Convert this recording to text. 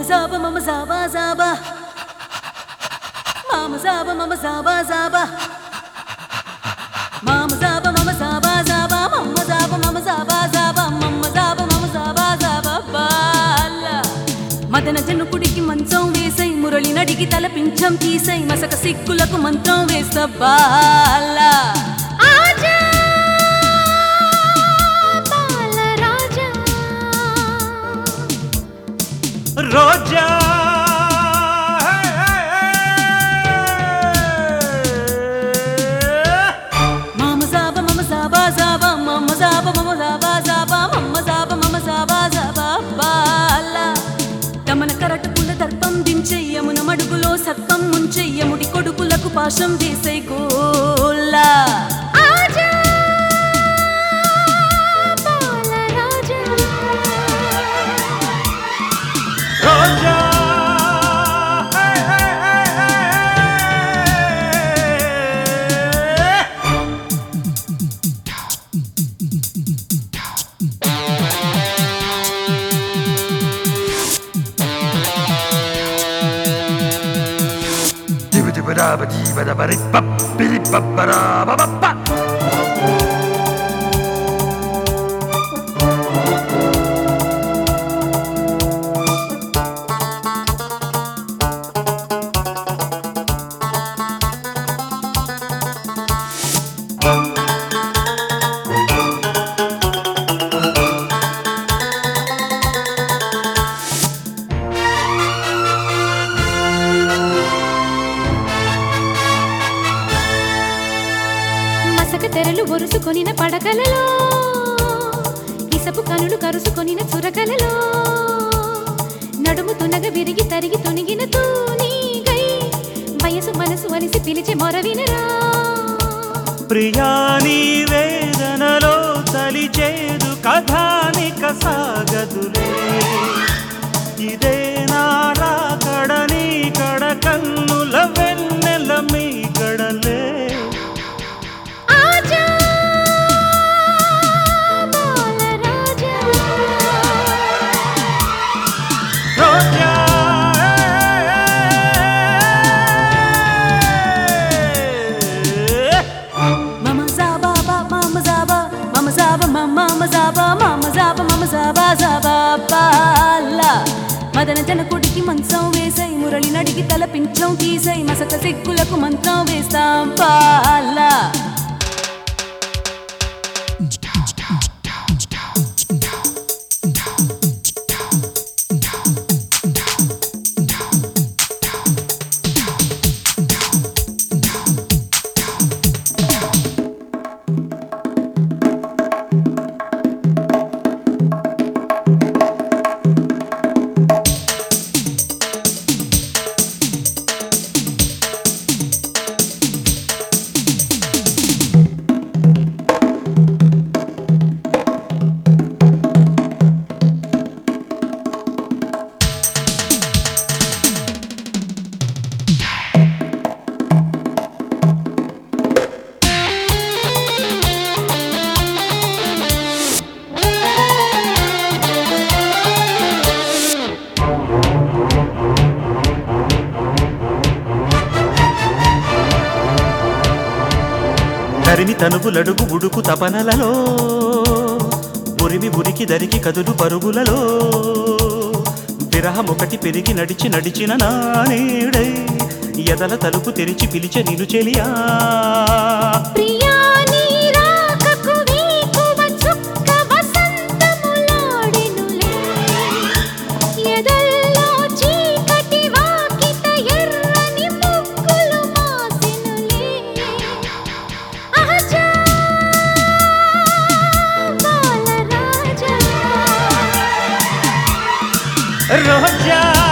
zaba mama zaba zaba Mama zaba mama zaba zaba Mama zaba mama zaba zaba Mama zaba mama zaba zaba Mama zaba mama zaba zaba బాల మదన జనుకుడికి మంచం వేసై మురళి నడికి తల పింఛం తీసై మసక సిక్కులకు మంత్రం వేస్త బాల ఆజా బాలరాజా రోజా మామ జాబ మమ జాబా జాబా మమ్మ జాబ మమ జాబా జాబా మమ్మ జాబ మమ జాబా జాబా బాల తమన కరటకుల దర్పం దించెయ్యమున మడుగులో సర్పం ముంచెయ్యముడి కొడుకులకు పాశం వేసై గోల్లా ఆజా బాలరాజా రోజా మసక తెరలు ఒరుసుకొనిన పడకలలో ఇసపు కనులు కరుసుకొనిన చురకలలో నడుము తునగ విరిగి తరిగి తొనిగిన తూనీగై వయసు మనసు వలిసి పిలిచి మొరవినరా ప్రియాని వేదనలో తలిచేదు కథానిక సాగదులే ఇదే నారా కడని కడ కన్నుల వెన్నెల మీ గడలే ఆజా బాలరాజా రోజా మమ జాబా బా మమ జాబా మమ జాబా మమ మమ జాబా మమ జాబా మమ జాబా జాబా బాల మదన జనకుడికి మంచం వేసై మురళి నడికి తల పించం తీసై మసక సిగ్గులకు మంత్రం వేస్తాం పాల తరిమి తనుపులడుగు ఉడుకు తపనలలో ఉరిమి ఉరికి దరికి కదులు పరుగులలో విరహం ఒకటి పెరిగి నడిచి నడిచిన నానేడై ఎదల తలుపు తెరిచి పిలిచె నిను చెలియా ప్రియా నీ రాకకు వీకువ చుక్క వసంతములాడెనులే. ఎదల్లో చీకటి వాకిట ఎర్రని ముగ్గులు మాసెనులే. ఆజా బాలరాజా రోజా